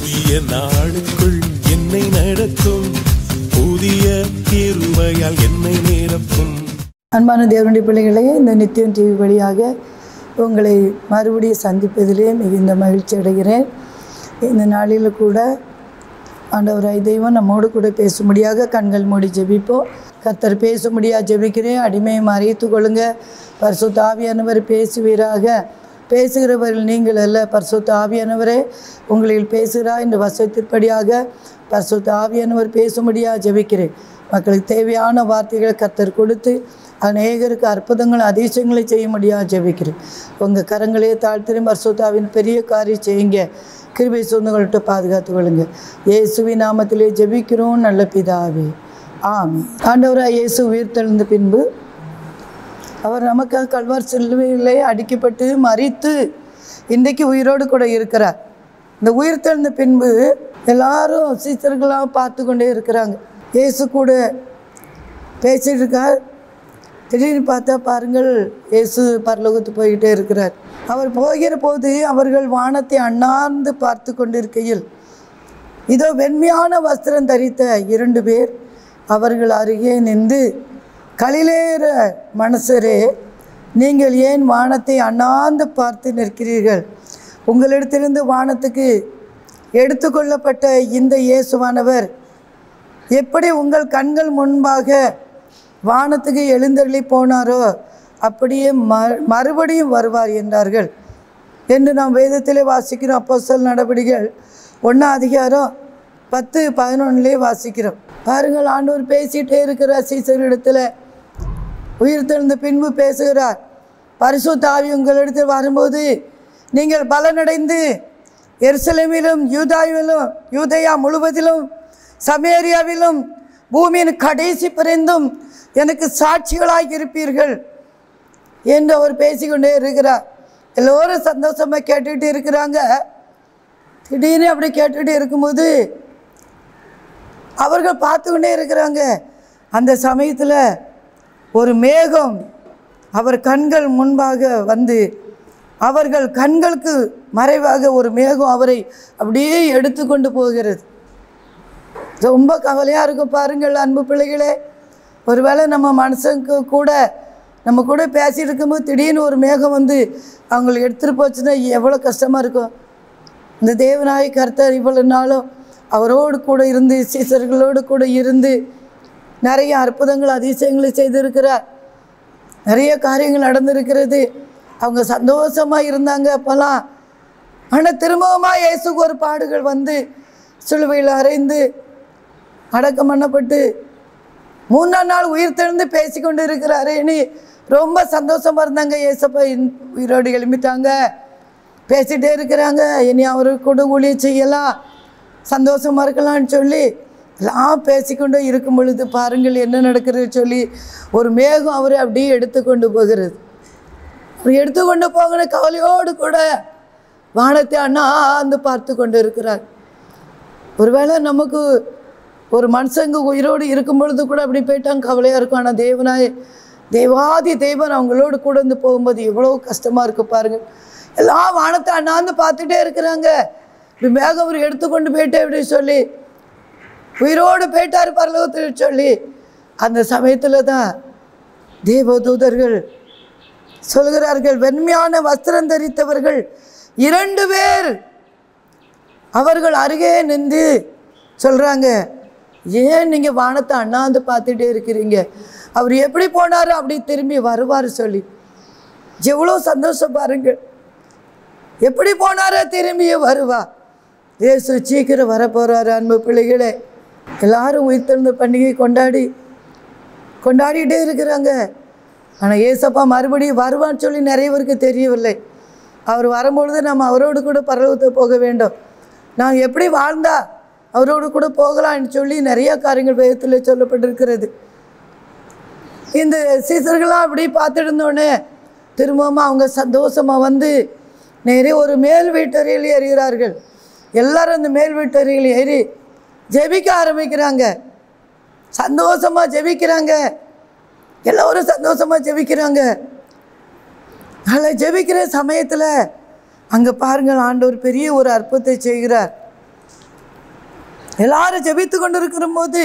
புதிய நாளுக்குள் என்னை நடத்தும் புதிய கிருபையால் என்னை நிரப்பும் அன்பான தேவனுடைய பிள்ளைகளே இந்த நித்தியம் டிவி வழியாக உங்களை மறுபடியும் சந்திப்பதிலே மிகுந்த மகிழ்ச்சி அடைகிறேன் இந்த நாளில் கூட ஆண்டவராய் தெய்வம் நம்மோடு கூட பேசும்படியாக கண்கள் மூடி ஜெபிப்போம் கர்த்தர் பேசும்படியாக ஜெபிக்கிறேன் அடிமையை மறைத்து கொள்ளுங்க பரிசுத்த ஆவியானவர் பேசுவீராக பேசுகிறவர்கள் நீங்கள் அல்ல பரிசுத்த ஆவியானவரே உங்களில் பேசுகிறா என்ற வசத்திற்படியாக பரிசுத்த ஆவியானவர் பேசும்படியாக ஜெபிக்கிறேன் மக்களுக்கு தேவையான வார்த்தைகளை கர்த்தர் கொடுத்து அநேகருக்கு அற்புதங்கள் அதிசயங்களை செய்யும்படியாக ஜெபிக்கிறேன் உங்கள் கரங்களே தாழ்த்திரும் பரிசுத்தாவின் பெரிய காரியம் செய்யுங்க கிருபை சொந்தங்கள்கிட்ட பாதுகாத்து கொள்ளுங்க இயேசுவின் நாமத்திலே ஜெபிக்கிறோம் நல்ல பிதாவே ஆமே ஆண்டவராக இயேசு உயிர்த்தெழுந்த பின்பு அவர் நமக்காக கல்வார் சிலுவையிலே அடிக்கப்பட்டு மறித்து இன்றைக்கு உயிரோடு கூட இருக்கிறார் இந்த உயிர்த்தெழுந்த பின்பு எல்லாரும் சீசர்களாக பார்த்து கொண்டே இருக்கிறாங்க இயேசு கூட பேசிட்டு இருக்கார் திடீர்னு பார்த்தா பாருங்கள் இயேசு பரலோகத்து போய்கிட்டே இருக்கிறார் அவர் போகிற போது அவர்கள் வானத்தை அண்ணார்ந்து பார்த்து கொண்டிருக்கையில் இதோ வெண்மையான வஸ்திரம் தரித்த இரண்டு பேர் அவர்கள் அருகே நின்று களிலேற மனசரே நீங்கள் ஏன் வானத்தை அண்ணாந்து பார்த்து நிற்கிறீர்கள் உங்களிடத்திலிருந்து வானத்துக்கு எடுத்துக்கொள்ளப்பட்ட இந்த இயேசுவானவர் எப்படி உங்கள் கண்கள் முன்பாக வானத்துக்கு எழுந்தருளி போனாரோ அப்படியே ம மறுபடியும் வருவார் என்றார்கள் என்று நாம் வேதத்திலே வாசிக்கிறோம் அப்போஸ்தலர் நடவடிக்கைகள் ஒன்றாம் அதிகாரம் பத்து பதினொன்றுலேயே வாசிக்கிறோம் பாருங்கள் ஆண்டவர் பேசிகிட்டே இருக்கிறார் சீசரிடத்தில் உயிர்த்தெழுந்த பின்பு பேசுகிறார் பரிசுத்த ஆவி உங்களிடத்தில் வரும்போது நீங்கள் பலனடைந்து எருசலேமிலும் யூதாவிலும் யூதயா முழுவதிலும் சமேரியாவிலும் பூமியின் கடைசி பிறந்தும் எனக்கு சாட்சிகளாக இருப்பீர்கள் என்று அவர் பேசிக்கொண்டே இருக்கிறார் எல்லோரும் சந்தோஷமாக கேட்டுக்கிட்டு இருக்கிறாங்க திடீர்னு அப்படி கேட்டுக்கிட்டு இருக்கும்போது அவர்கள் பார்த்துக்கொண்டே இருக்கிறாங்க அந்த சமயத்தில் ஒரு மேகம் அவர் கண்கள் முன்பாக வந்து அவர்கள் கண்களுக்கு மறைவாக ஒரு மேகம் அவரை அப்படியே எடுத்துக்கொண்டு போகிறது ரொம்ப கவலையாக இருக்கும் பாருங்கள் அன்பு பிள்ளைகளே ஒருவேளை நம்ம மனுஷனுக்கு கூட நம்ம கூட பேசிட்டு இருக்கும்போது திடீர்னு ஒரு மேகம் வந்து அவங்களை எடுத்துகிட்டு போச்சுன்னா எவ்வளோ கஷ்டமாக இருக்கும் இந்த தேவநாய கர்த்தர் இவ்வளவு நாளும் அவரோடு கூட இருந்து சீசர்களோடு கூட இருந்து நிறைய அற்புதங்கள் அதிசயங்களை செய்திருக்கிறார் நிறைய காரியங்கள் நடந்திருக்கிறது அவங்க சந்தோஷமாக இருந்தாங்க அப்போல்லாம் ஆனால் திரும்பவுமாக இயேசுக்கு ஒரு பாடுகள் வந்து சிலுவையில் அறைந்து அடக்கம் பண்ணப்பட்டு மூணாம் நாள் உயிர் தெழுந்து பேசிக்கொண்டு இருக்கிறாரு இனி ரொம்ப சந்தோஷமாக இருந்தாங்க ஏசப்பா இன்- உயிரோடு எழும்பிட்டாங்க பேசிகிட்டே இருக்கிறாங்க இனி அவருக்கு கூட ஊழியம் செய்யலாம் சந்தோஷமாக இருக்கலாம்னு சொல்லி எல்லாம் பேசிக்கொண்டு இருக்கும் பொழுது பாருங்கள் என்ன நடக்கிறது சொல்லி ஒரு மேகம் அவரை அப்படியே எடுத்துக்கொண்டு போகிறது அவர் எடுத்துக்கொண்டு போகிற கவலையோடு கூட வானத்தை அண்ணாந்து பார்த்து கொண்டு இருக்கிறார் ஒருவேளை நமக்கு ஒரு மனுஷங்க உயிரோடு இருக்கும் பொழுது கூட அப்படி போயிட்டாங்க கவலையாக இருக்கும் ஆனால் தேவனாய் தேவாதி தேவன் அவங்களோடு கூட வந்து போகும்போது எவ்வளோ கஷ்டமாக இருக்கு பாருங்க எல்லாம் வானத்தை அண்ணாந்து பார்த்துட்டே இருக்கிறாங்க இப்படி மேகம் அவர் எடுத்துக்கொண்டு போயிட்டே அப்படின்னு சொல்லி உயிரோடு போயிட்டார் பரலோகத்தில் சொல்லி அந்த சமயத்தில் தான் தேவதூதர்கள் சொல்கிறார்கள் வெண்மையான வஸ்திரம் தரித்தவர்கள் இரண்டு பேர் அவர்கள் அருகே நின்று சொல்கிறாங்க ஏன் நீங்கள் வானத்தை அண்ணாந்து பார்த்துட்டே இருக்கிறீங்க அவர் எப்படி போனார் அப்படி திரும்பி வருவார் சொல்லி எவ்வளோ சந்தோஷம் பாருங்கள் எப்படி போனாரோ திரும்பியே வருவா இயேசு சீக்கிரம் வரப்போகிறாரு அன்பு பிள்ளைகளே எல்லாரும் உயிர்த்தெழுந்த பண்டிகை கொண்டாடி கொண்டாடிட்டே இருக்கிறாங்க ஆனால் ஏசப்பா மறுபடியும் வருவான்னு சொல்லி நிறைய பேருக்கு தெரியவில்லை அவர் வரும்பொழுது நம்ம அவரோடு கூட பரலோகத்தை போக வேண்டும் நான் எப்படி வாழ்ந்தா அவரோடு கூட போகலாம்னு சொல்லி நிறைய காரியங்கள் வேதத்தில் சொல்லப்பட்டிருக்கிறது இந்த சீசர்கள்லாம் அப்படி பார்த்துட்டு இருந்தோடனே திரும்பவும் அவங்க சந்தோஷமாக வந்து நிறைய ஒரு மேல் வீட்டறையில் ஏறுகிறார்கள் எல்லாரும் அந்த மேல் வீட்டறையில் ஏறி ஜெபிக்க ஆரம்பிக்கிறாங்க சந்தோஷமாக ஜெபிக்கிறாங்க எல்லோரும் சந்தோஷமாக ஜெபிக்கிறாங்க அதில் ஜெபிக்கிற சமயத்தில் அங்கே பாருங்கள் ஆண்டவர் பெரிய ஒரு அற்புதத்தை செய்கிறார் எல்லாரும் ஜெபித்து கொண்டு இருக்கிற போது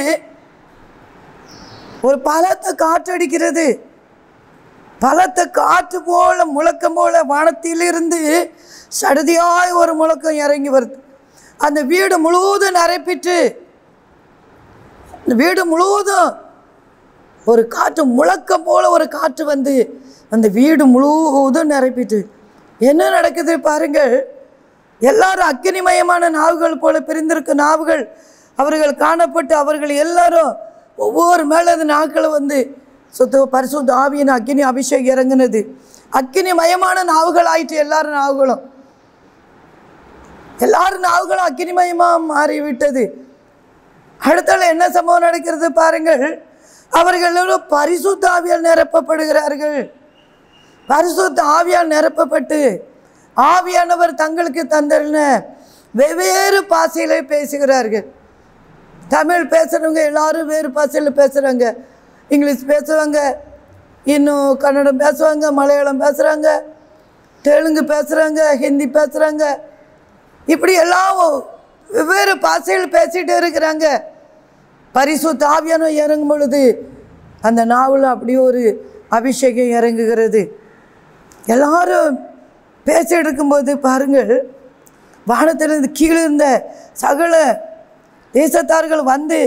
ஒரு பலத்த காற்றடிக்கிறது பலத்த காற்று போல முழக்கம் போல வானத்திலிருந்து சடுதியாய் ஒரு முழக்கம் இறங்கி வருது அந்த வீடு முழுவதும் நரைப்பிட்டு அந்த வீடு முழுவதும் ஒரு காற்று முழக்கம் போல ஒரு காற்று வந்து அந்த வீடு முழுவதும் நிரப்பிட்டு என்ன நடக்குது பாருங்கள் எல்லாரும் அக்கினிமயமான நாவுகள் போல பிரிந்திருக்கும் நாவுகள் அவர்கள் காணப்பட்டு அவர்கள் எல்லாரும் ஒவ்வொரு மேலே அந்த நாட்களை வந்து சுத்த பரிசுத்த ஆவியின் அக்கினி அபிஷேகம் இறங்குனது அக்கினிமயமான நாவுகள் ஆயிட்டு எல்லாரும் நாவுகளும் எல்லாரும் நாவுகளும் அக்கினிமயமாக மாறிவிட்டது அடுத்தால என்ன சம்பவம் நடக்கிறது பாருங்கள் அவர்கள் எல்லோரும் பரிசுத்த ஆவியால் நிரப்பப்படுகிறார்கள் பரிசுத்த ஆவியால் நிரப்பப்பட்டு ஆவியானவர் தங்களுக்கு தந்தன வெவ்வேறு பாசையிலே பேசுகிறார்கள் தமிழ் பேசுகிறவங்க எல்லாரும் வேறு பாஷையில் பேசுகிறாங்க இங்கிலீஷ் பேசுவாங்க இன்னும் கன்னடம் பேசுவாங்க மலையாளம் பேசுகிறாங்க தெலுங்கு பேசுகிறாங்க ஹிந்தி பேசுகிறாங்க இப்படி எல்லாம் வெவ்வேறு பாஷையில் பேசிட்டு இருக்கிறாங்க பரிசுத்த ஆவியானம் இறங்கும் பொழுது அந்த நாவல் அப்படியே ஒரு அபிஷேகம் இறங்குகிறது எல்லாரும் பேச எடுக்கும்போது பாருங்கள் வானத்திலிருந்து கீழே இருந்த சகல தேசத்தார்கள் வந்து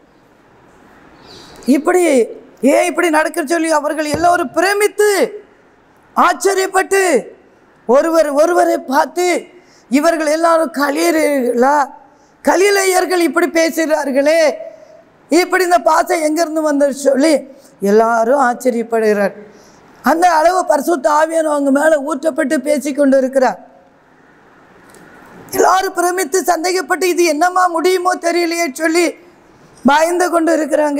இப்படி ஏன் இப்படி நடக்க சொல்லி அவர்கள் எல்லோரும் பிரமித்து ஆச்சரியப்பட்டு ஒருவர் ஒருவரை பார்த்து இவர்கள் எல்லாரும் கலியர்களா கலிலையர்கள் இப்படி பேசுகிறார்களே இப்படி இந்த பாசை எங்கேருந்து வந்தது சொல்லி எல்லாரும் ஆச்சரியப்படுகிறார் அந்த அளவு பரிசுத்த ஆவியான அவங்க மேலே ஊற்றப்பட்டு பேசிக்கொண்டு இருக்கிறார் எல்லாரும் பிரமித்து சந்தேகப்பட்டு இது என்னம்மா முடியுமோ தெரியலையே சொல்லி பயந்து கொண்டு இருக்கிறாங்க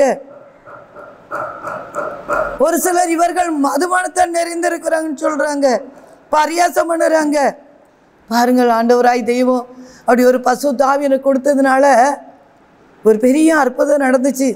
ஒரு சிலர் இவர்கள் மதுபானத்தை நிறைந்திருக்கிறாங்கன்னு சொல்றாங்க பரியாசம் பண்ணுறாங்க பாருங்கள் ஆண்டவராய் தெய்வம் அப்படி ஒரு பசு தாவியனை கொடுத்ததுனால ஒரு பெரிய அற்புதம் நடந்துச்சு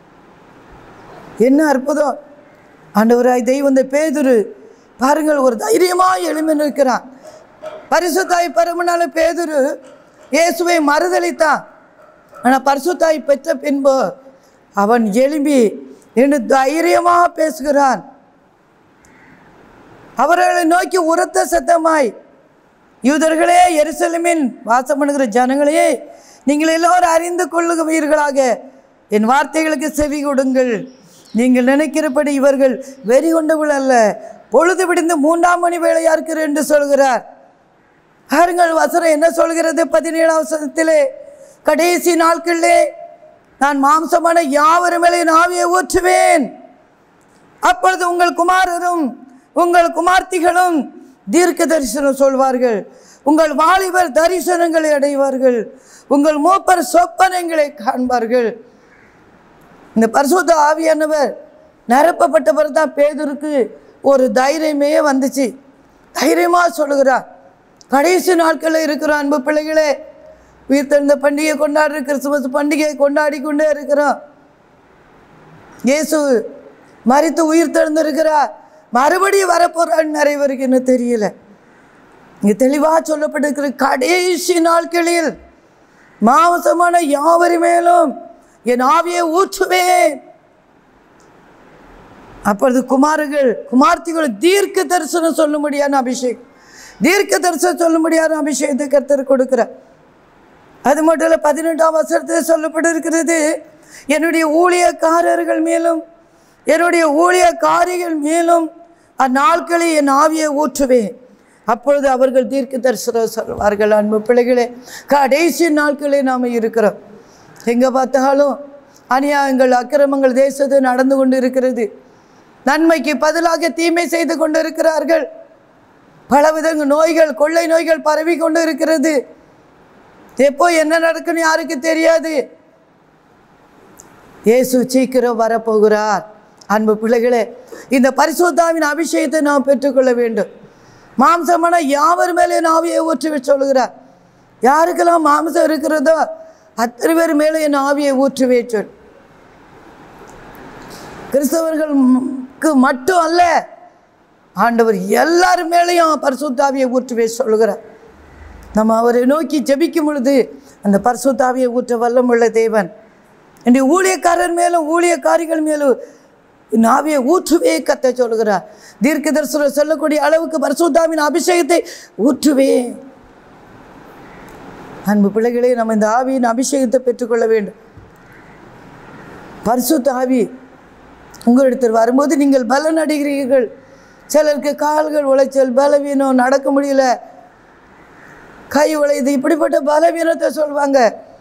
என்ன அற்புதம் ஆண்டவராய் தெய்வம் இந்த பேதுரு பாருங்கள் ஒரு தைரியமாக எழுமி நிற்கிறான் பரிசுத்தாய் பரமனால பேதுரு இயேசுவை மறுதளித்தான் ஆனால் பரிசுத்தாய் பெற்ற பின்பு அவன் எழும்பி என்று தைரியமாக பேசுகிறான் அவர்களை நோக்கி உரத்த சத்தமாய் யூதர்களே எருசலேமின் வாசம் பண்ணுகிற ஜனங்களே நீங்கள் எல்லோரும் அறிந்து கொள்ளுவீர்களாக என் வார்த்தைகளுக்கு செவி கொடுங்கள் நீங்கள் நினைக்கிறபடி இவர்கள் வெறி கொண்டவள் அல்ல பொழுது விடிந்து மூன்றாம் மணி வேலையா இருக்கிற என்று சொல்கிறார் பாருங்கள் வசனம் என்ன சொல்கிறது பதினேழாம் வசனத்திலே கடைசி நாட்களிலே நான் மாம்சமான யாவர் மேலே என் ஆவியை ஊற்றுவேன் அப்பொழுது உங்கள் குமாரரும் உங்கள் குமார்த்திகளும் தீர்க்க தரிசனம் சொல்வார்கள் உங்கள் வாலிபர் தரிசனங்களை அடைவார்கள் உங்கள் மூப்பர் சொப்பனங்களை காண்பார்கள் இந்த பரிசுத்த ஆவியானவர் நிரப்பப்பட்டவர் தான் பேதருக்கு ஒரு தைரியமே வந்துச்சு தைரியமாக சொல்லுகிறார் கடைசி நாட்களில் இருக்கிற அன்பு பிள்ளைகளே உயிர்த்தெழுந்த பண்டிகை கொண்டாடுற கிறிஸ்துமஸ் பண்டிகையை கொண்டாடி கொண்டே இருக்கிறோம் இயேசு மறித்து உயிர் தெழுந்திருக்கிறார் மறுபடியும் வரப்போறான்னு நிறைய பேருக்கு இன்னும் தெரியல இங்கே தெளிவாக சொல்லப்பட்டிருக்கிற கடைசி நாட்களில் மாவசமான யாவரி மேலும் என் ஆவியை ஊற்றுவேன் அப்பொழுது குமாரர்கள் குமார்த்திகள் தீர்க்க தரிசனம் சொல்லும்படியான அபிஷேகம் தீர்க்க தரிசனம் சொல்லும்படியான அபிஷேகத்தை கர்த்தர் கொடுக்கிறார் அது மட்டும் இல்லை பதினெட்டாம் வசனத்தில் சொல்லப்பட்டிருக்கிறது என்னுடைய ஊழியக்காரர்கள் மேலும் என்னுடைய ஊழியக்காரிகள் மேலும் அந்நாட்களில் என் ஆவியை ஊற்றுவேன் அப்பொழுது அவர்கள் தீர்க்க தரிசனம் சொல்வார்கள் அன்பு பிள்ளைகளே கடைசி நாட்களே நாம் இருக்கிறோம் எங்கே பார்த்தாலும் அநியாயங்கள் அக்கிரமங்கள் தேசத்தில் நடந்து கொண்டு இருக்கிறது நன்மைக்கு பதிலாக தீமை செய்து கொண்டு இருக்கிறார்கள் பலவித நோய்கள் கொள்ளை நோய்கள் பரவி கொண்டு இருக்கிறது எப்போ என்ன நடக்குன்னு யாருக்கு தெரியாது இயேசு சீக்கிரம் வரப்போகிறார் அன்பு பிள்ளைகளே இந்த பரிசுத்தாவின் அபிஷேகத்தை நாம் பெற்றுக்கொள்ள வேண்டும் மாம்சமான யாவர் மேலே ஆவியை ஊற்றி சொல்லுகிறார் யாருக்கெல்லாம் மாம்சம் இருக்கிறதோ அத்தனை பேர் மேலே என் ஆவியை ஊற்றி சொல் கிறிஸ்தவர்களுக்கு மட்டும் அல்ல ஆண்டவர் எல்லார் மேலேயும் பரிசுத்தாவியை ஊற்றுவே சொல்கிறார் நம்ம அவரை நோக்கி ஜெபிக்கும் பொழுது அந்த பரிசுத்தாவியை ஊற்ற வல்லமுள்ள தேவன் இன்றைய ஊழியக்காரர் மேலும் ஊழியக்காரிகள் மேலும் இந்த ஆவியை ஊற்றுவே கத்த சொல்கிறார் தீர்க்க தரிசனம் சொல்லக்கூடிய அளவுக்கு பரிசுத்தாவின் அபிஷேகத்தை ஊற்றுவே அன்பு பிள்ளைகளே நம்ம இந்த ஆவியின் அபிஷேகத்தை பெற்றுக்கொள்ள வேண்டும் பரிசுத்த ஆவி உங்களிடத்தில் வரும்போது நீங்கள் பலன் அடைகிறீர்கள் சிலருக்கு கால்கள் உளைச்சல் பலவீனம் நடக்க முடியல கை உழையுது இப்படிப்பட்ட பலவீனத்தை சொல்லுவாங்க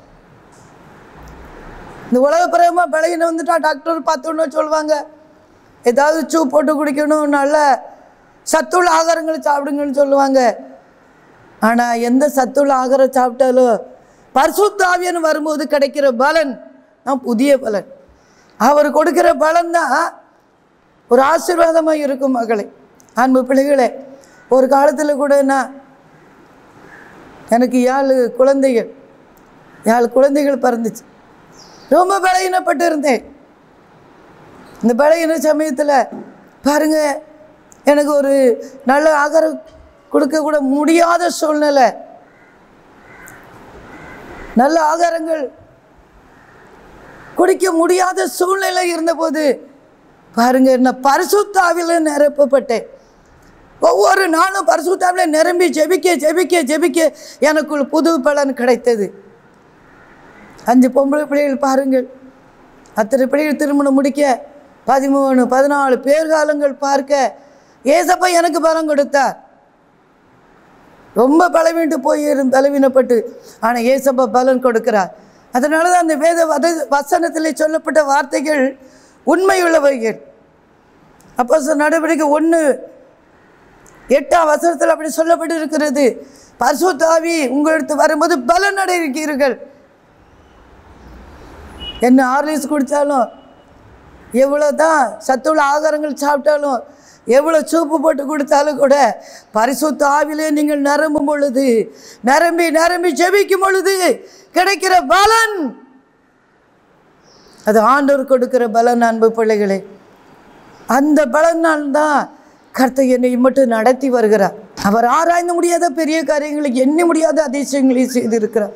இந்த உலகப்பிரமா பலகீனம் வந்துட்டா டாக்டர் பார்த்தோன்னு சொல்லுவாங்க ஏதாவது சூ போட்டு குடிக்கணும் நல்ல சத்துள்ள ஆகாரங்களை சாப்பிடுங்கன்னு சொல்லுவாங்க ஆனால் எந்த சத்துள்ள ஆகாரம் சாப்பிட்டாலும் பரிசுத்த ஆவியன்னு வரும்போது கிடைக்கிற பலன் தான் புதிய பலன் அவர் கொடுக்கிற பலன் தான் ஒரு ஆசீர்வாதமாக இருக்கும் மகளே அன்பு பிள்ளைகளே ஒரு காலத்தில் கூட நான் எனக்கு ஏழு குழந்தைகள் ஏழு குழந்தைகள் பிறந்துச்சு ரொம்ப பலகீனப்பட்டு இருந்தேன் இந்த பலகீன சமயத்தில் பாருங்க எனக்கு ஒரு நல்ல ஆகாரம் கொடுக்க கூட முடியாத சூழ்நிலை நல்ல ஆகாரங்கள் குடிக்க முடியாத சூழ்நிலை இருந்தபோது பாருங்க நான் பரிசுத்தாவில நிரப்பப்பட்டேன் ஒவ்வொரு நாளும் பரிசுத்தாவில நிரம்பி ஜெபிக்க ஜெபிக்க ஜெபிக்க எனக்குள் புது பலன் கிடைத்தது அஞ்சு பொம்பளை பிள்ளைகள் பாருங்கள் அத்தனை பிள்ளைகள் திருமணம் முடிக்க பதிமூணு பதினாலு பேர்காலங்கள் பார்க்க ஏசப்பா எனக்கு பலம் கொடுத்தார் ரொம்ப பலவீண்டு போய் இரு- பலவீனப்பட்டு ஆனால் ஏசப்பா பலன் கொடுக்கிறார் அதனால தான் அந்த வேத வத வசனத்தில் சொல்லப்பட்ட வார்த்தைகள் உண்மையுள்ளவைகள் அப்போ நடவடிக்கை ஒன்று எட்டாம் வசனத்தில் அப்படி சொல்லப்பட்டு இருக்கிறது பரிசுத்தாவி உங்களுக்கு வரும்போது பலன் அடைகிறீர்கள் என்ன ஆர்லிஸ் குடித்தாலும் எவ்வளோ தான் சத்துள்ள ஆகாரங்கள் சாப்பிட்டாலும் எவ்வளோ சூப்பு போட்டு கொடுத்தாலும் கூட பரிசுத்த ஆவிலே நீங்கள் நிரம்பும் பொழுது நிரம்பி நிரம்பி ஜெபிக்கும் பொழுது கிடைக்கிற பலன் அது ஆண்டவர் கொடுக்கிற பலன் அன்பு பிள்ளைகளே அந்த பலனால் தான் கர்த்தர் என்னை மட்டும் நடத்தி வருகிறார் அவர் ஆராய்ந்து முடியாத பெரிய காரியங்களை எண்ணி முடியாத அதிசயங்களை செய்திருக்கிறார்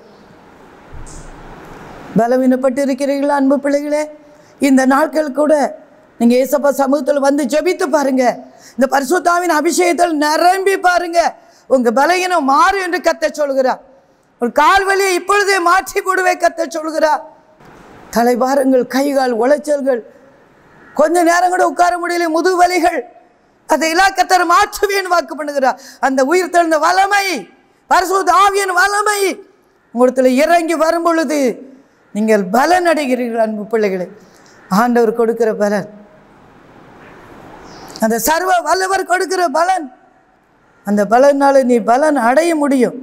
பலவீனப்பட்டு இருக்கிறீர்களா அன்பு பிள்ளைகளே இந்த நாட்கள் கூட நீங்கள் ஏசப்பா சமூகத்தில் வந்து ஜெபித்து பாருங்க இந்த பரிசுத்தாவின் அபிஷேகத்தில் நிரம்பி பாருங்க உங்க பலகீனம் மாறு என்று கத்த சொல்கிறார் ஒரு கால் வலியை இப்பொழுதே மாற்றி போடுவே கத்த சொல்கிறார் தலைபாரங்கள் கைகால் உளைச்சல்கள் கொஞ்ச நேரம் கூட உட்கார முடியல முதுகு வலிகள் அதை இலாக்கத்தர் மாற்றுவேன் வாக்கு பண்ணுகிறார் அந்த உயிர் தெழுந்த வல்லமை பரிசுத்த ஆவியின் வல்லமை உங்களிடத்துல இறங்கி வரும் பொழுது நீங்கள் பலன் அடைகிறீர்கள் அன்பு பிள்ளைகளே ஆண்டவர் கொடுக்கிற பலன் அந்த சர்வ வல்லவர் கொடுக்கிற பலன் அந்த பலனால நீ பலன் அடைய முடியும்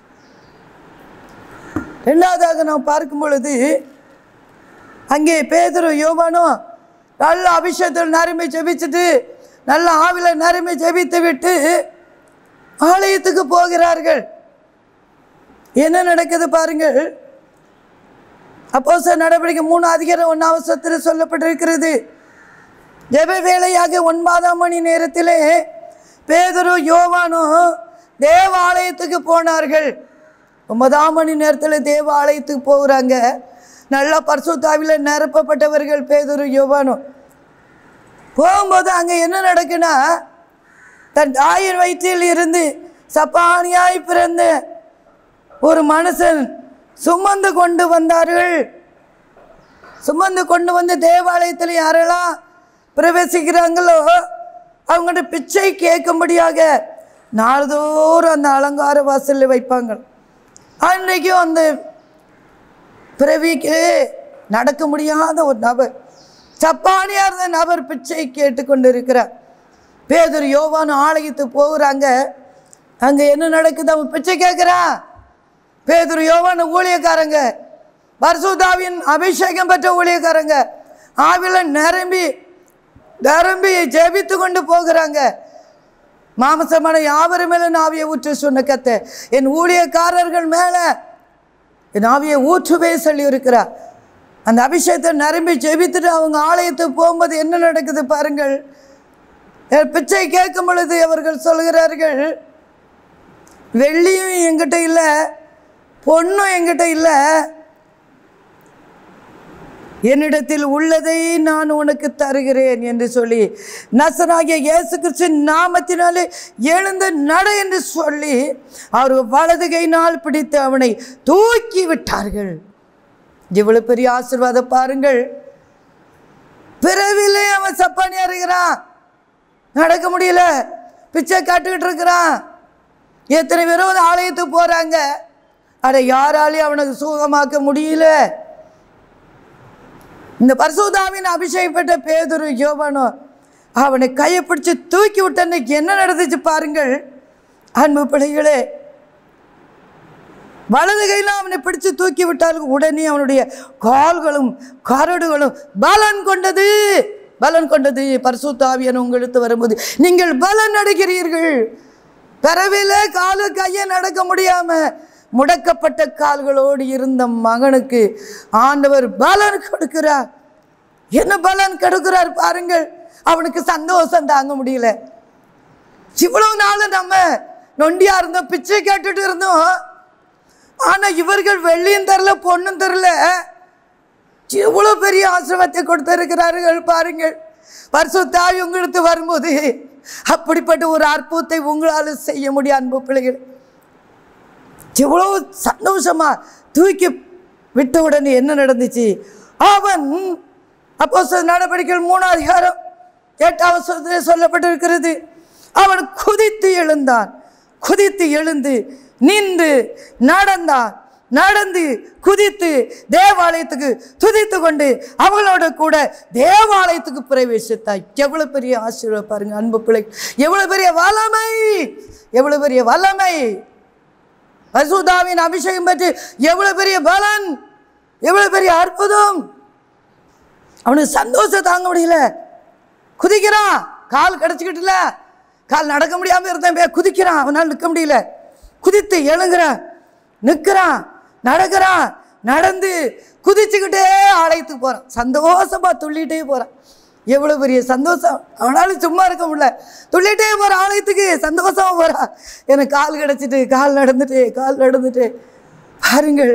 ரெண்டாவதாக நாம் பார்க்கும் பொழுது அங்கே பேதுரு யோவானும் நல்ல அபிஷேகத்தில் நறுமை ஜெபிச்சுட்டு நல்ல ஆவில நறுமை ஜெபித்து விட்டு ஆலயத்துக்கு போகிறார்கள் என்ன நடக்குது பாருங்கள் அப்போ நடவடிக்கை மூணு அதிகாரம் ஒன்றாம் அவசரத்தில் சொல்லப்பட்டிருக்கிறது ஜெப வேலையாக ஒன்பதாம் மணி நேரத்திலே பேதுரு யோவானும் தேவாலயத்துக்கு போனார்கள் ஒன்பதாம் மணி நேரத்தில் தேவாலயத்துக்கு போகிறாங்க நல்லா பரிசுத்தாவில நிரப்பப்பட்டவர்கள் பேதுரு யோவானும் போகும்போது அங்கே என்ன நடக்குன்னா தன் தாயின் வயிற்றில் இருந்து சப்பானியாய் பிறந்த ஒரு மனுஷன் சுமந்து கொண்டு வந்தார்கள் சுமந்து கொண்டு வந்து தேவாலயத்தில் யாரெல்லாம் பிரவேசிக்கிறாங்களோ அவங்கள்ட்ட பிச்சை கேட்கும்படியாக நாள்தோறும் அந்த அலங்கார வாசலில் வைப்பாங்க அன்றைக்கும் அந்த பிறவிக்கு நடக்க முடியாத ஒரு நபர் சப்பானியா இருந்த நபர் பிச்சை கேட்டுக்கொண்டு இருக்கிறார் பேதர் யோவான் ஆலயத்துக்கு போகிறாங்க அங்கே என்ன நடக்குது அவன் பிச்சை கேட்குறான் பேதுரு யோவான் ஊழியக்காரங்க பர்சுதாவின் அபிஷேகம் பெற்ற ஊழியக்காரங்க ஆவில நிரம்பி நிரம்பி ஜெபித்து கொண்டு போகிறாங்க மாமசமான யாவர் மேல ஆவியை ஊற்று சொன்ன கத்த என் ஊழியக்காரர்கள் மேல என் ஆவியை ஊற்றுவே சொல்லி இருக்கிறார் அந்த அபிஷேகத்தை நிரம்பி ஜெபித்துட்டு அவங்க ஆலயத்துக்கு போகும்போது என்ன நடக்குது பாருங்கள் என் பிச்சை கேட்கும் பொழுது அவர்கள் சொல்கிறார்கள் வெள்ளியும் என்கிட்ட இல்லை பொண்ணும் என்கிட்ட இல்லை என்னிடத்தில் உள்ளதை நான் உனக்கு தருகிறேன் என்று சொல்லி நசனாகிய இயேசு கிறிஸ்து நாமத்தினாலே எழுந்து நட என்று சொல்லி அவர் வலது கையினால் பிடித்து அவனை தூக்கி விட்டார்கள் இவ்வளவு பெரிய ஆசீர்வாதம் பாருங்கள் பிறவிலே அவன் சப்பானியா இருக்கிறான் நடக்க முடியல பிச்சை காட்டுக்கிட்டு இருக்கிறான் எத்தனை பேரும் ஒரு ஆலயத்துக்கு போறாங்க அட யாராலையும் அவனுக்கு சுகமாக்க முடியல இந்த பரிசுதாவின் அபிஷேகப்பட்ட பேதுரு யோவானோ அவனை கையை பிடிச்சு தூக்கி விட்டன்னைக்கு என்ன நடந்துச்சு பாருங்கள் அன்பு பிள்ளைகளே வலது கையில் அவனை பிடிச்சு தூக்கி விட்டார்கள் உடனே அவனுடைய கால்களும் கரடுகளும் பலன் கொண்டது பலன் கொண்டது பரிசுத்தாவியன் உங்களுக்கு வரும்போது நீங்கள் பலன் அடைகிறீர்கள் பிறவில காலு கையை நடக்க முடியாம முடக்கப்பட்ட கால்களோடு இருந்த மகனுக்கு ஆண்டவர் பலன் கொடுக்கிறார் என்ன பலன் கொடுக்கிறார் பாருங்கள் அவனுக்கு சந்தோஷம் தாங்க முடியல இவ்வளவு நாள் நம்ம நொண்டியா இருந்தோம் பிச்சை கேட்டுட்டு இருந்தோம் ஆனா இவர்கள் வெள்ளியும் தரல பொண்ணும் தரல எவ்வளவு பெரிய ஆசிரமத்தை கொடுத்திருக்கிறார்கள் பாருங்கள் பரிசுத்தாவி உங்களுக்கு வரும்போது அப்படிப்பட்ட ஒரு அற்புதத்தை உங்களால் செய்ய முடியும் அன்பு பிள்ளைகள் எவ்வளவு சந்தோஷமா தூக்கி விட்ட உடனே என்ன நடந்துச்சு அவன் அப்போ நடவடிக்கைகள் மூணாவது அதிகாரம் எட்டாம் வசனத்திலே சொல்லப்பட்டிருக்கிறது அவன் குதித்து எழுந்தான் குதித்து எழுந்து நின்று நடந்தான் நடந்து குதித்து தேவாலயத்துக்கு துதித்து கொண்டு அவங்களோட கூட தேவாலயத்துக்கு பிரவேசித்தாய் எவ்வளவு பெரிய ஆசீர்வாதம் பாருங்க அன்பு பிள்ளை எவ்வளவு பெரிய வல்லமை எவ்வளவு பெரிய வல்லமை பரிசுத்தாவின் அபிஷேகம் பற்றி எவ்வளவு பெரிய பலன் எவ்வளவு பெரிய அற்புதம் அவனுக்கு சந்தோஷம் தாங்க முடியல குதிக்கிறான் கால் கிடச்சிக்கிட்டுல கால் நடக்க முடியாம இருந்தேன் வே- குதிக்கிறான் அவனால் நிற்க முடியல குதித்து எழுங்குறான் நிற்கிறான் நடக்கிறான் நடந்து குதிச்சுக்கிட்டே ஆலயத்துக்கு போறான் சந்தோஷமா துள்ளிட்டே போறான் எவ்வளவு பெரிய சந்தோஷம் அவனால சும்மா இருக்க முடியல துள்ளிட்டே போற ஆலயத்துக்கு சந்தோஷமா போறான் எனக்கு கால் கிடச்சிட்டு கால் நடந்துட்டு கால் நடந்துட்டு பாருங்கள்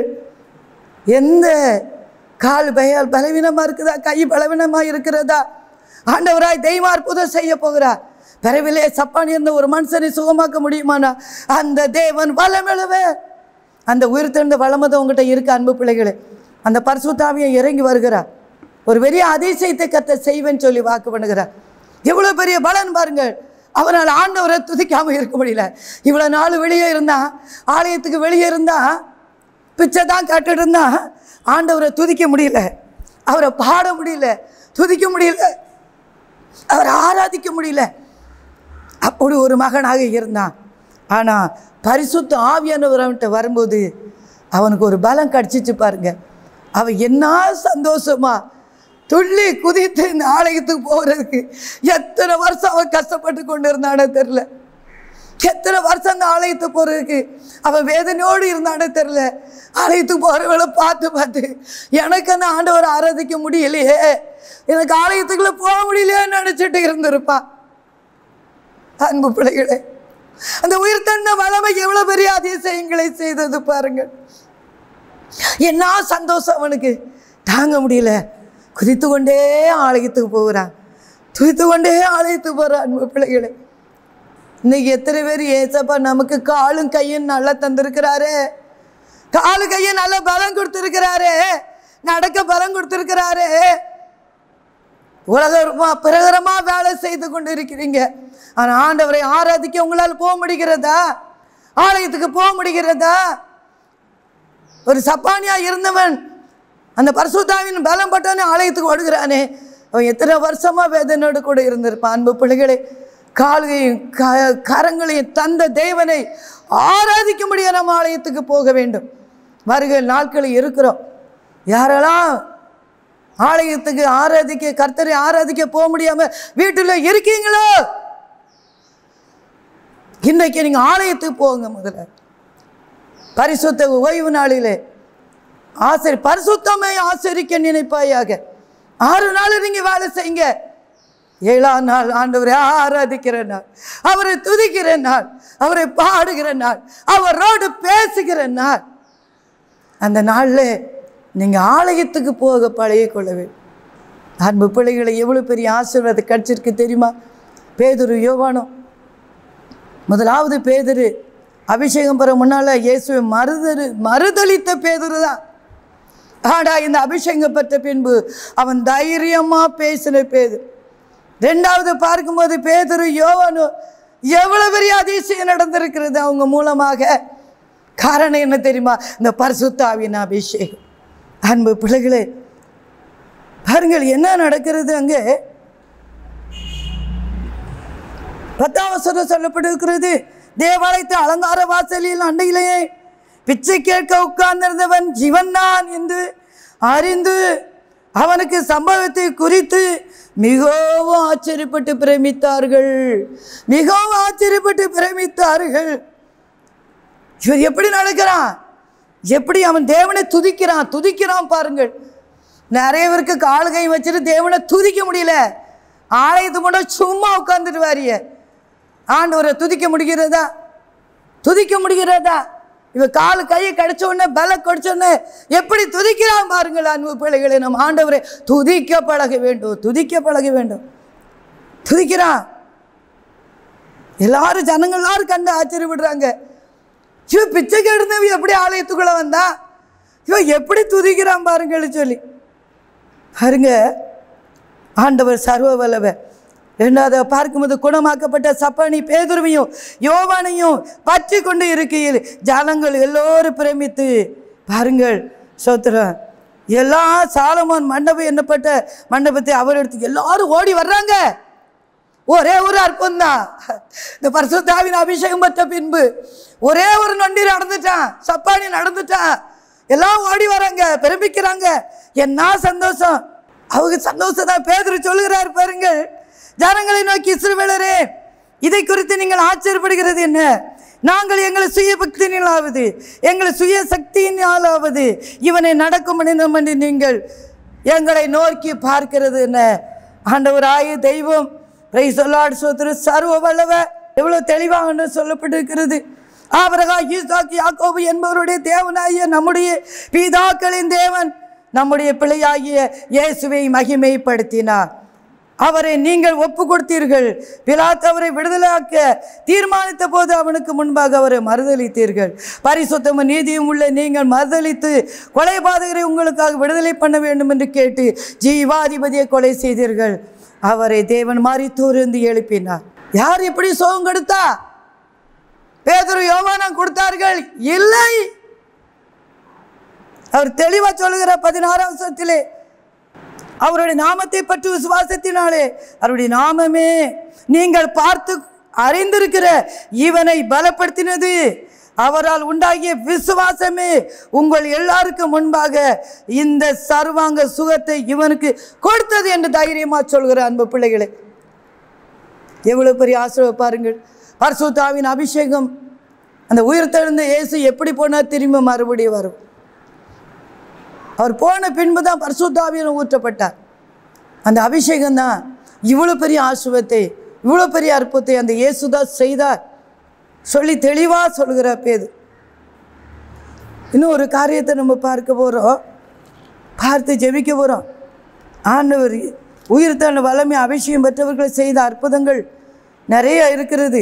எந்த கால் பய பலவீனமாக இருக்குதா கை பலவீனமாக இருக்கிறதா ஆண்டவராய் தெய்வ அற்புதம் செய்ய போகிறார் பிறவிலே சப்பான் இருந்த ஒரு மனுஷனை சுகமாக்க முடியுமானா அந்த தேவன் வளமெழுவே அந்த உயிர்த்தெழுந்த வளமதம் உங்ககிட்ட இருக்கு அன்பு பிள்ளைகளே அந்த பரிசுத்தாவியை இறங்கி வருகிறார் ஒரு பெரிய அதிசயத்தை கத்த செய்வேன்னு சொல்லி வாக்கு பண்ணுகிறார் எவ்வளோ பெரிய பலன் பாருங்கள் அவனால் ஆண்டவரை துதிக்காம இருக்க முடியல இவ்வளோ நாள் வெளியே இருந்தான் ஆலயத்துக்கு வெளியே இருந்தான் பிச்சை தான் கேட்டுட்டு இருந்தான் ஆண்டவரை துதிக்க முடியல அவரை பாட முடியல துதிக்க முடியல அவரை ஆராதிக்க முடியல அப்படி ஒரு மகனாக இருந்தான் ஆனால் பரிசுத்த ஆவியானவர் அவன்கிட்ட வரும்போது அவனுக்கு ஒரு பலம் கிடச்சிச்சு பாருங்க அவன் என்ன சந்தோஷமா துள்ளி குதித்து இந்த ஆலயத்துக்கு போகிறதுக்கு எத்தனை வருஷம் அவன் கஷ்டப்பட்டு கொண்டு இருந்தானே தெரில எத்தனை வருஷம் அந்த ஆலயத்துக்கு போகிறதுக்கு அவன் வேதனையோடு இருந்தானே தெரில ஆலயத்துக்கு போகிறவளை பார்த்து பார்த்து எனக்கு அந்த ஆண்டவரை ஆராதிக்க முடியலையே எனக்கு ஆலயத்துக்குள்ளே போக முடியலையேன்னு நினச்சிட்டு இருந்திருப்பான் அன்பு பிள்ளைகளே அந்த உயிர் தந்த வளமை எவ்வளவு பெரிய அதிசயங்களை செய்தது பாருங்கள் என்ன சந்தோஷம் அவனுக்கு தாங்க முடியல குதித்து கொண்டே ஆலயத்துக்கு போகிறான் துதித்து கொண்டே ஆலயத்துக்கு போகிறான் அன்பு பிள்ளைகளே இன்னைக்கு எத்தனை பேர் ஏசப்பா நமக்கு காலும் கையும் நல்லா தந்திருக்கிறாரு காலு கையும் நல்ல பலம் கொடுத்துருக்கிறாரு நடக்க பலம் கொடுத்துருக்கிறாரு உலகமா பிரகரமா வேலை செய்து கொண்டு இருக்கிறீங்க ஆனா ஆண்டவரை ஆராதிக்க உங்களால் போக முடிகிறதா ஆலயத்துக்கு போக முடிகிறதா ஒரு சப்பானியா இருந்தவன் அந்த பரிசுத்தாவின் பலம் பட்டவனே ஆலயத்துக்கு ஓடுகிறானே அவன் எத்தனை வருஷமா வேதனோடு கூட இருந்திருப்பான் அன்பு பிள்ளைகளே கால்கையும் க கரங்களையும் தந்த தேவனை ஆராதிக்க முடிய நம்ம ஆலயத்துக்கு போக வேண்டும் வருகிற நாட்களில் இருக்கிறோம் யாரெல்லாம் ஆலயத்துக்கு ஆராதிக்க கர்த்தரை ஆராதிக்க போக முடியாம வீட்டில் இருக்கீங்களோ இன்றைக்கு நீங்க ஆலயத்துக்கு போங்க முதல்ல பரிசுத்த ஓய்வு நாளிலே ஆசிரி பரிசுத்தமை ஆசிரிக்க நினைப்பாயாக ஆறு நாள் நீங்க வேலை செய்யுங்க ஏழாம் நாள் ஆண்டவரை ஆராதிக்கிற நாள் அவரை துதிக்கிற நாள் அவரை பாடுகிற நாள் அவரோடு பேசுகிற நாள் அந்த நாளில் நீங்கள் ஆலயத்துக்கு போக பழகிக்கொள்ள வேண்டும் அன்பு பிள்ளைகளை எவ்வளோ பெரிய ஆசீர்வாதம் கிடச்சிருக்கு தெரியுமா பேதுரு யோவானம் முதலாவது பேதுரு அபிஷேகம் பெற முன்னால் இயேசுவை மறுதரு மறுதளித்த பேதுரு தான் ஆடா இந்த அபிஷேகம் பெற்ற பின்பு அவன் தைரியமாக பேசின பேது ரெண்டாவது பார்க்கும்போது பேதுரு யோவானு எவ்வளோ பெரிய அதிசயம் நடந்திருக்கிறது அவங்க மூலமாக காரணம் என்ன தெரியுமா இந்த பரிசுத்தாவின் அபிஷேகம் அன்பு பிள்ளைகளே பாருங்கள் என்ன நடக்கிறது அங்கே பத்தாம் வசனம் சொல்லப்பட்டிருக்கிறது தேவாலயத்தை அலங்கார வாசலில் அண்டையிலேயே பிச்சை கேட்க உட்கார்ந்திருந்தவன் ஜீவன் தான் என்று அறிந்து அவனுக்கு சம்பவத்தை குறித்து மிகவும் ஆச்சரியப்பட்டு பிரமித்தார்கள் மிகவும் ஆச்சரியப்பட்டு பிரமித்தார்கள் இவன் எப்படி நடக்கிறான் எப்படி அவன் தேவனை துதிக்கிறான் துதிக்கிறான் பாருங்கள் நிறைய பேருக்கு கால் கை வச்சுட்டு தேவனை துதிக்க முடியல ஆலயத்து மட்டும் சும்மா உட்காந்துட்டு வாரிய ஆண்டவரை துதிக்க முடிகிறதா துதிக்க முடிகிறதா இவ காலு கையை கடிச்ச உடனே பல கடிச்ச உடனே எப்படி துதிக்கிறான் பாருங்கள் அன்பு பிள்ளைகளை நம் ஆண்டவரை துதிக்க பழக வேண்டும் துதிக்க பழக வேண்டும் துதிக்கிறான் எல்லாரும் ஜனங்கள் எல்லாரும் கண்டு ஆச்சரியப்படுறாங்க இவன் பிச்சை கெடுந்தவன் எப்படி ஆலயத்துக்குள்ள வந்தா இவன் எப்படி துதிக்கிறான் பாருங்கள் சொல்லி பாருங்க ஆண்டவர் சர்வ வல்லவர் ரெண்டாவது பார்க்கும்போது குணமாக்கப்பட்ட சப்பானி பேதுருவையும் யோவானையும் பற்றி கொண்டு இருக்கையில் ஜனங்கள் எல்லோரும் பிரமித்து பாருங்கள் சோத்திரம் எல்லா சாலமோன் மண்டபம் என்னப்பட்ட மண்டபத்தை அவர் எடுத்து எல்லாரும் ஓடி வர்றாங்க ஒரே ஒரு அற்பம் தான் இந்த பரிசுத்தாவின் அபிஷேகம் பெற்ற பின்பு ஒரே ஒரு நொண்டி நடந்துட்டான் சப்பானி நடந்துட்டான் எல்லாம் ஓடி வராங்க பிரமிக்கிறாங்க என்ன சந்தோஷம் அவங்க சந்தோஷம் தான் பேதர் சொல்லுகிறார் பாருங்கள் ஜனங்களை நோக்கி இஸ்ரவேலரே இதை குறித்து நீங்கள் ஆச்சரியப்படுகிறது என்ன நாங்கள் எங்களை சுய பக்தியினாலாவது எங்களை சுய சக்தியினாலாவது இவனை நடக்கும் மனிதம் என்று நீங்கள் எங்களை நோக்கி பார்க்கிறது என்ன ஆண்டவராய தெய்வம் பிரைசொல்லாடு சோத்திர சர்வ வல்லவ எவ்வளோ தெளிவாக சொல்லப்பட்டிருக்கிறது ஆபரகா ஈசாக்கு யாக்கோபு என்பவருடைய தேவனாகிய நம்முடைய பிதாக்களின் தேவன் நம்முடைய பிள்ளையாகிய இயேசுவை மகிமைப்படுத்தினார் அவரை நீங்கள் ஒப்பு கொடுத்தீர்கள் பிலாத் அவரை விடுதலாக்க தீர்மானித்த போது அவனுக்கு முன்பாக அவரை மறுதளித்தீர்கள் பரிசுத்தமும் நீதியும் உள்ள நீங்கள் மறுதளித்து கொலைபாதகரை உங்களுக்காக விடுதலை பண்ண வேண்டும் என்று கேட்டு ஜீவாதிபதியை கொலை செய்தீர்கள் அவரை தேவன் மாறி தூர்ந்து எழுப்பினார் யார் இப்படி சோகம் கொடுத்தா பேதரு யோவானம் கொடுத்தார்கள் இல்லை அவர் தெளிவா சொல்லுகிற பதினாறாம் வருஷத்திலே அவருடைய நாமத்தை பற்றி விசுவாசத்தினாலே அவருடைய நாமமே நீங்கள் பார்த்து அறிந்திருக்கிற இவனை பலப்படுத்தினது அவரால் உண்டாகிய விசுவாசமே உங்கள் எல்லாருக்கும் முன்பாக இந்த சர்வாங்க சுகத்தை இவனுக்கு கொடுத்தது என்று தைரியமா சொல்கிற அன்பு பிள்ளைகளே எவ்வளவு பெரிய ஆசிரியர் பாருங்கள் பரிசுத்தாவின் அபிஷேகம் அந்த உயிர்த்தெழுந்த இயேசு எப்படி போனார் திரும்ப மறுபடியும் வரும் அவர் போன பின்பு தான் பரிசுத்தாவியன் ஊற்றப்பட்டார் அந்த அபிஷேகம் தான் இவ்வளோ பெரிய ஆசுவத்தை இவ்வளோ பெரிய அற்புதத்தை அந்த இயேசு தான் செய்தார் சொல்லி தெளிவாக சொல்கிற பேது இன்னும் ஒரு காரியத்தை நம்ம பார்க்க போகிறோம் பார்த்து ஜெபிக்க போகிறோம் ஆண்டவர் உயிர்த்தன வல்லமை அபிஷேகம் பெற்றவர்கள் செய்த அற்புதங்கள் நிறைய இருக்கிறது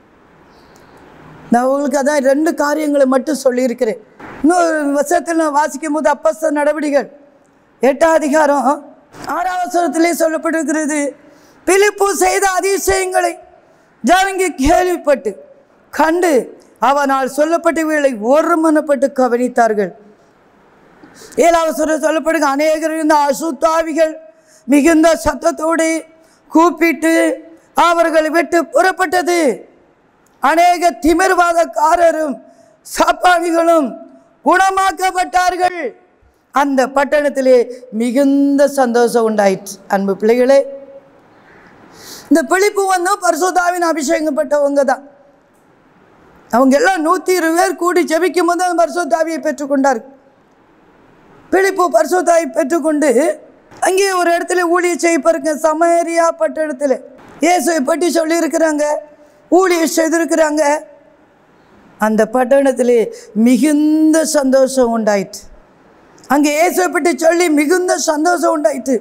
நான் உங்களுக்கு அதான் ரெண்டு காரியங்களை மட்டும் சொல்லியிருக்கிறேன் இன்னொரு வருஷத்தில் நான் வாசிக்கும் போது அப்பஸ்த நடவடிகள் எட்டாம் அதிகாரம் ஆறாம் வசனத்திலே சொல்லப்பட்டிருக்கிறது பிலிப்பு செய்த அதிசயங்களை ஜனங்க கேள்விப்பட்டு கண்டு அவனால் சொல்லப்பட்டவைகளை ஒருமனப்பட்டு கவனித்தார்கள் ஏழாவசரம் சொல்லப்படுங்க அநேகர் இருந்த அசுத்தாவிகள் மிகுந்த சத்தத்தோடு கூப்பிட்டு அவர்களை விட்டு புறப்பட்டது அநேக திமிர்வாதக்காரரும் சப்பானிகளும் குணமாக்கப்பட்டார்கள் அந்த பட்டணத்திலே மிகுந்த சந்தோஷம் உண்டாயிற்று அன்பு பிள்ளைகளே இந்த பிழிப்பு வந்து பரிசுத்தாவின் அபிஷேகப்பட்டவங்க தான் அவங்க எல்லாம் நூற்றி இருபது பேர் கூடி ஜெபிக்கும் போது அந்த பரிசுத்தாவியை பெற்றுக்கொண்டார்கள் பிழிப்பு பரிசுத்தாவை பெற்றுக்கொண்டு அங்கே ஒரு இடத்துல ஊழிய செய்ப்பாருங்க சமேரியா பட்டணத்தில் இயேசுவை பற்றி சொல்லியிருக்கிறாங்க ஊழிய செய்திருக்கிறாங்க அந்த பட்டணத்திலே மிகுந்த சந்தோஷம் உண்டாயிற்று அங்கே இயேசுவை பற்றி சொல்லி மிகுந்த சந்தோஷம் உண்டாயிற்று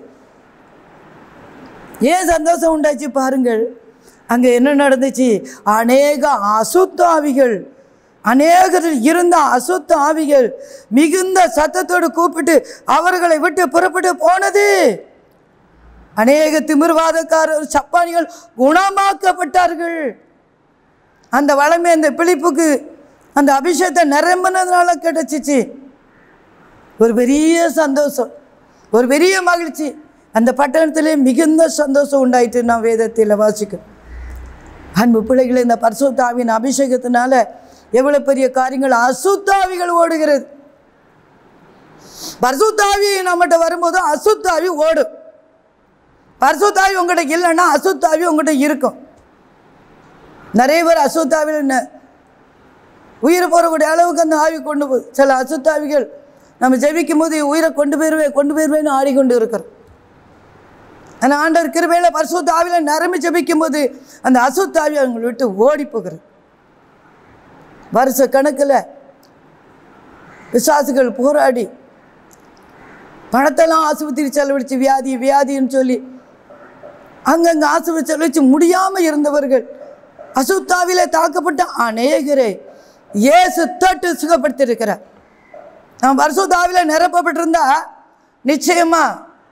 ஏன் சந்தோஷம் உண்டாச்சு பாருங்கள் அங்கே என்ன நடந்துச்சு அநேக அசுத்த ஆவிகள் அநேகரில் இருந்த அசுத்த ஆவிகள் மிகுந்த சத்தத்தோடு கூப்பிட்டு அவர்களை விட்டு புறப்பட்டு போனது அநேக திமிர்வாதக்காரர் சப்பானிகள் குணமாக்கப்பட்டார்கள் அந்த வளமை அந்த பிழிப்புக்கு அந்த அபிஷேகத்தை நிரம்பினதுனால கிடைச்சிச்சு ஒரு பெரிய சந்தோஷம் ஒரு பெரிய மகிழ்ச்சி அந்த பட்டணத்திலே மிகுந்த சந்தோஷம் உண்டாயிட்டு நான் வேதத்தில் வாசிக்கிறேன் அன்பு பிள்ளைகளை இந்த பரிசுத்தாவின் அபிஷேகத்தினால எவ்வளோ பெரிய காரியங்கள் அசுத்தாவிகள் ஓடுகிறது பரிசுத்தாவி நம்மகிட்ட வரும்போது அசுத்தாவி ஓடும் பரிசுத்தாவி உங்கள்கிட்ட இல்லைன்னா அசுத்தாவி உங்கள்கிட்ட இருக்கும் நிறைய பேர் அசுத்தாவில் ந- உயிர் போகக்கூடிய அளவுக்கு அந்த ஆவி கொண்டு போகுது சில அசுத்தாவிகள் நம்ம ஜெபிக்கும் போது உயிரை கொண்டு போயிருவேன் கொண்டு போயிருவேன்னு ஆடிக்கொண்டு இருக்கிறோம் ஆனால் ஆண்டவர் கிருபையில் பரிசுத்த ஆவியில் நிரம்பி ஜெபிக்கும் போது அந்த அசுத்தாவி அவங்களை விட்டு ஓடி போகிறது வருஷ கணக்கில் பிசாசுகள் போராடி பணத்தெல்லாம் ஆஸ்பத்திரி செலவழித்து வியாதி வியாதின்னு சொல்லி அங்கங்கே ஆஸ்பத்திரி செலவழித்து முடியாமல் இருந்தவர்கள் அசுத்தாவிலே தாக்கப்பட்ட அநேகரை இயேசு தொட்டு சுகப்படுத்தியிருக்கிறார் நாம் பரிசுத்தாவில நிரப்பப்பட்டிருந்தா நிச்சயமா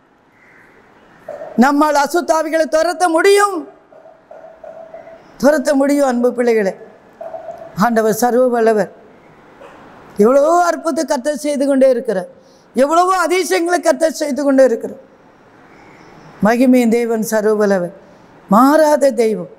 நம்மால் அசுத்தாவிகளை துரத்த முடியும் துரத்த முடியும் அன்பு பிள்ளைகளே ஆண்டவர் சர்வ வல்லவர் எவ்வளவோ அற்புத கர்த்தர் செய்து கொண்டே இருக்கிறார் எவ்வளவோ அதிசயங்களை கர்த்தர் செய்து கொண்டே இருக்கிறார் மகிமையின் தேவன் சர்வ வல்லவர் மாறாத தெய்வம்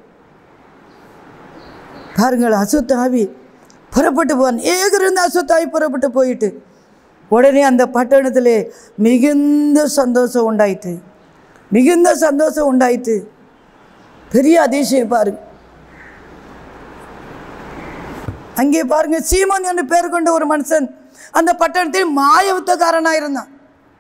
பாருங்கள் அசுத்தாவி புறப்பட்டு போவான் ஏகிருந்து அசுத்தாவி புறப்பட்டு போயிட்டு உடனே அந்த பட்டணத்திலே மிகுந்த சந்தோஷம் உண்டாயிற்று மிகுந்த சந்தோஷம் உண்டாயிற்று பெரிய அதிசயம் பாருங்க அங்கே பாருங்க சீமோன் என்று பேர் கொண்ட ஒரு மனுஷன் அந்த பட்டணத்தில் மாயவித்தக்காரனாக இருந்தான்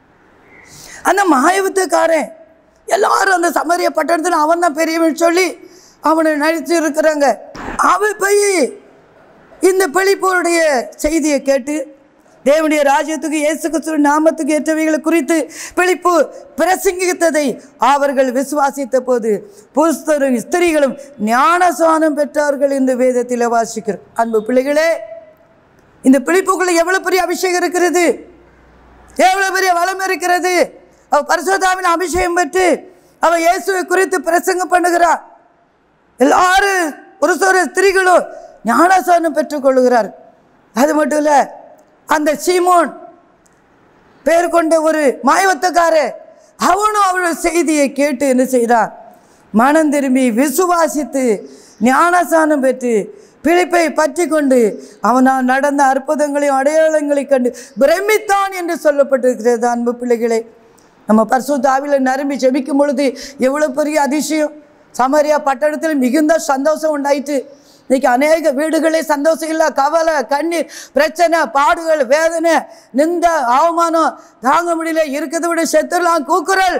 அந்த மாயவித்தக்காரன் எல்லாரும் அந்த சமரிய பட்டணத்தில் அவன் தான் பெரியவன் சொல்லி அவனை நடித்து இருக்கிறாங்க அவன் போய் இந்த பிழிப்போருடைய செய்தியை கேட்டு தேவனுடைய ராஜ்யத்துக்கு இயேசு கிறிஸ்துவின் நாமத்துக்கு ஏற்றவைகளை குறித்து பிழிப்பு பிரசங்கித்ததை அவர்கள் விசுவாசித்த போது புஸ்தரும் ஸ்திரீகளும் ஞானசானம் பெற்றார்கள் என்று வேதத்தில் வாசிக்கிறோம் அன்பு பிள்ளைகளே இந்த பிழிப்புக்குள்ள எவ்வளவு பெரிய அபிஷேகம் இருக்கிறது எவ்வளவு பெரிய வளம் இருக்கிறது அவ பரிசுத்தாவின் அபிஷேகம் பெற்று அவ இயேசுவை குறித்து பிரசங்கம் பண்ணுகிறார் எல்லாரும் ஒரு சில ஸ்திரீகளும் ஞானசானம் பெற்றுக்கொள்கிறார் அது மட்டும் இல்லை அந்த சீமோன் பேர் கொண்ட ஒரு மாயவத்தக்காரர் அவனும் அவருடைய செய்தியை கேட்டு என்ன செய்தான் மனம் திரும்பி விசுவாசித்து ஞானசானம் பெற்று பிழைப்பை பற்றி கொண்டு அவனால் நடந்த அற்புதங்களையும் அடையாளங்களைக் கண்டு பிரமித்தான் என்று சொல்லப்பட்டிருக்கிறது அன்பு பிள்ளைகளே நம்ம பரிசுத்த ஆவியில் நிரம்பி ஜெபிக்கும் பொழுது எவ்வளோ பெரிய அதிசயம் சமரியா பட்டணத்தில் மிகுந்த சந்தோஷம் உண்டாயிற்று இன்னைக்கு அநேக வீடுகளே சந்தோஷம் இல்லை கவலை கண்ணீர் பிரச்சனை பாடுகள் வேதனை நிந்த அவமானம் தாங்க முடியல இருக்கிறத விட செத்துடலாம் கூக்குரல்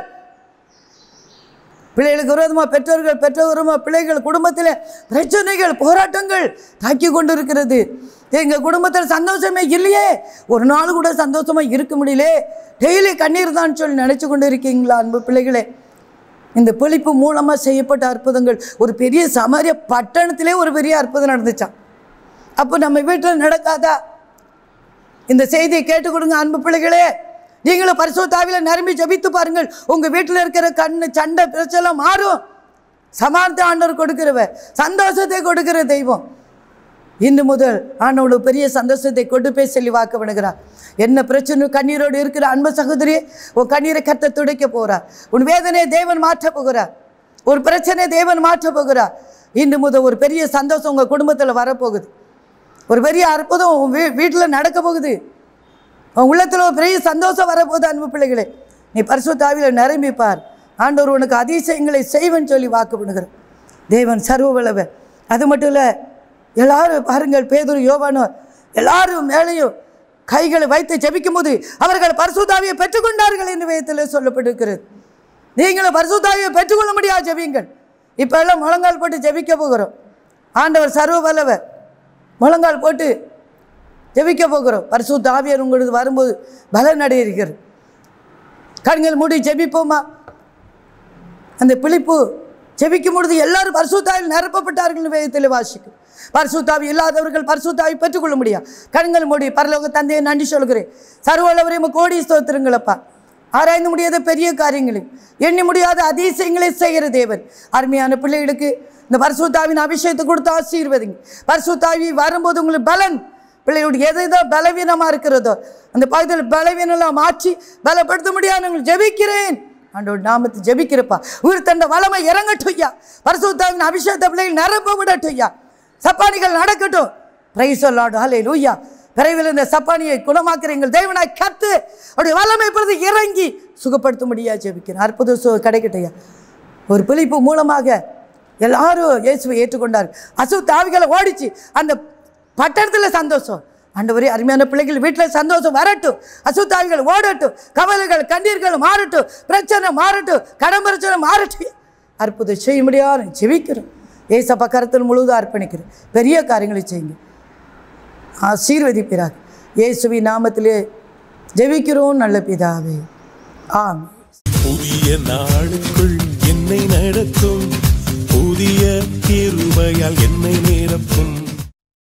பிள்ளைகளுக்கு விரோதமாக பெற்றோர்கள் பெற்றோர் விரோதமாக பிள்ளைகள் குடும்பத்தில் பிரச்சனைகள் போராட்டங்கள் தாக்கி கொண்டு இருக்கிறது எங்கள் குடும்பத்தில் சந்தோஷமே இல்லையே ஒரு நாள் கூட சந்தோஷமாக இருக்க முடியலே டெய்லி கண்ணீர் தான் சொல்லி நினச்சி கொண்டு இருக்கீங்களா அன்பு பிள்ளைகளே இந்த பிழிப்பு மூலமாக செய்யப்பட்ட அற்புதங்கள் ஒரு பெரிய சமரிய பட்டணத்திலே ஒரு பெரிய அற்புதம் நடந்துச்சான் அப்போ நம்ம வீட்டில் நடக்காதா இந்த செய்தியை கேட்டு கொடுங்க அன்பு பிள்ளைகளே நீங்களும் பரிசுத்தாவில நிரம்பி ஜெபித்து பாருங்கள் உங்க வீட்டில் இருக்கிற கண்ணு சண்டை பிரச்சனை மாறும் சமானத்தை ஆண்டவர் கொடுக்கிறவர் சந்தோஷத்தை கொடுக்கிற தெய்வம் இன்று முதல் ஆண்டவனுக்கு பெரிய சந்தோஷத்தை கொண்டு போய் சொல்லி வாக்க பண்ணுகிறார் என்ன பிரச்சனை கண்ணீரோடு இருக்கிற அன்பு சகோதரி உன் கண்ணீரை கத்த துடைக்க போறார் உன் வேதனையை தேவன் மாற்ற போகிறார் ஒரு பிரச்சனை தேவன் மாற்ற போகிறார் இன்று முதல் ஒரு பெரிய சந்தோஷம் உங்கள் குடும்பத்தில் வரப்போகுது ஒரு பெரிய அற்புதம் உன் வீ வீட்டில் நடக்க போகுது உன் உள்ளத்தில் ஒரு பெரிய சந்தோஷம் வரப்போகுது அன்பு பிள்ளைகளே நீ பரிசுத்தாவியில் நிரம்பிப்பார் ஆண்டவர் உனக்கு அதிசயங்களை செய்வன் சொல்லி வாக்கு பண்ணுகிற தேவன் சர்வ வல்லவர் அது மட்டும் இல்லை எல்லாரும் பாருங்கள் பேதுரு யோவானோ எல்லாரும் மேலேயும் கைகளை வைத்து ஜெபிக்கும் போது அவர்கள் பரிசுத்தாவியை பெற்றுக்கொண்டார்கள் என்று வேதத்தில் சொல்லப்பட்டிருக்கிறது நீங்களும் பரிசுத்தாவியை பெற்றுக்கொள்ள முடியாது ஜெபியுங்கள் இப்போ எல்லாம் முழங்கால் போட்டு ஜெபிக்க போகிறோம் ஆண்டவர் சர்வ வல்லவர் முழங்கால் போட்டு ஜெபிக்க போகிறோம் பரிசுத்த ஆவியார் உங்களுக்கு வரும்போது பலன் அடையிருக்கிறது கண்கள் மூடி ஜெபிப்போமா அந்த பிழிப்பு ஜெபிக்கும் பொழுது எல்லாரும் பரிசுத்தாவில் நிரப்பப்பட்டார்கள் வேதத்தில் வாசிக்கும் பரிசுத்தாவி இல்லாதவர்கள் பரிசுத்தாவி பெற்றுக்கொள்ள முடியாது கண்கள் மூடி பரலோக தந்தையை நன்றி சொல்கிறேன் சர்வளவரையும் கோடி ஸ்தோத்திரங்களப்பா ஆராய்ந்து முடியாத பெரிய காரியங்களை எண்ணி முடியாத அதிசயங்களை செய்கிற தேவன் அருமையான பிள்ளைகளுக்கு இந்த பரிசுத்தாவின் அபிஷேகத்தை கொடுத்து ஆசீர்வதிங்க பரிசுத்தாவி வரும்போது உங்களுக்கு பலன் பிள்ளைகளுடைய எது எதோ பலவீனமாக இருக்கிறதோ அந்த பகுதியில் பலவீனம்லாம் மாற்றி பலப்படுத்த முடியாது நான் ஜெபிக்கிறேன் ஆண்டோட நாமத்தை ஜெபிக்கிறப்பா உயிர் தந்த வளமை இறங்கட்டும் ஐயா பரிசுத்தாவின் அபிஷேகத்தை பிள்ளைகள் நிரப்ப விடட்டும் ஐயா சப்பானிகள் நடக்கட்டும் பிரைஸ் லார்ட் ஹலே லூயா விரைவில் இந்த சப்பானியை குணமாக்குற எங்கள் தேவனாய் கத்து அவருடைய வல்லமை பொழுது இறங்கி சுகப்படுத்த முடியாது ஜெபிக்கிறேன் அற்புத சு கிடைக்கட்டும் ஐயா ஒரு பிழைப்பு மூலமாக எல்லாரும் இயேசுவை ஏற்றுக்கொண்டார் அசு தாவிகளை ஓடிச்சு அந்த பட்டணத்தில் சந்தோஷம் ஆண்டவரே அருமையான பிள்ளைகள் வீட்டில் சந்தோஷம் வரட்டும் அசுத்தாவிகள் ஓடட்டும் கவலைகள் கண்ணீர்கள் மாறட்டும் பிரச்சனை மாறட்டும் கடன் பிரச்சனை மாறட்டும் அற்புதம் செய்ய முடியாது ஜெபிக்கிறோம் ஏசப்பா கருத்தில் முழுவதும் அர்ப்பணிக்கிறேன் பெரிய காரியங்களை செய்யுங்க ஆசீர்வதிப்பிறார் இயேசுவின் நாமத்திலே ஜெபிக்கிறோம் நல்ல பிதாவே ஆமென் புதிய நாளுக்குள் என்னை நடத்தும் புதிய கிருபையால் என்னை நிரப்பும்